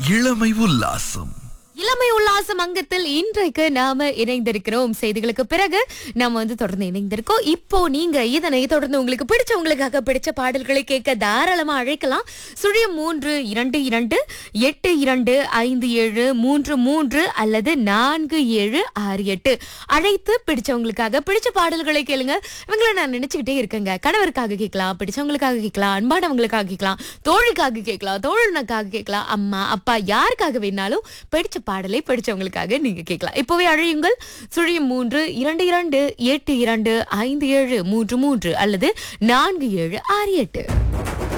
இளமை உல்லாசம் இளமை உல்லாசம் அங்கத்தில் இன்றைக்கு நாம இணைந்திருக்கிறோம் செய்திகளுக்கு பிறகு நாம வந்து தொடர்ந்து இணைந்திருக்கோம் இப்போ நீங்க இதனை தொடர்ந்து உங்களுக்கு பிடிச்சவங்களுக்காக பிடிச்ச பாடல்களை கேட்க தாராளமா அழைக்கலாம் சுழியம் மூன்று இரண்டு இரண்டு எட்டு இரண்டு ஐந்து ஏழு மூன்று மூன்று அல்லது நான்கு ஏழு ஆறு எட்டு அழைத்து பிடிச்சவங்களுக்காக பிடிச்ச பாடல்களை கேளுங்க இவங்களை நான் நினைச்சுக்கிட்டே இருக்கேங்க கணவருக்காக கேட்கலாம் பிடிச்சவங்களுக்காக கேட்கலாம் அன்பானவங்களுக்காக கேட்கலாம் தோழிக்காக கேட்கலாம் தோழனுக்காக கேட்கலாம் அம்மா அப்பா யாருக்காக வேணாலும் பிடிச்ச பாடலை பிடிச்சவங்களுக்காக நீங்க கேட்கலாம் இப்போவே அழையுங்கள் சுழியம் மூன்று இரண்டு இரண்டு எட்டு இரண்டு ஐந்து ஏழு மூன்று மூன்று அல்லது நான்கு ஏழு ஆறு எட்டு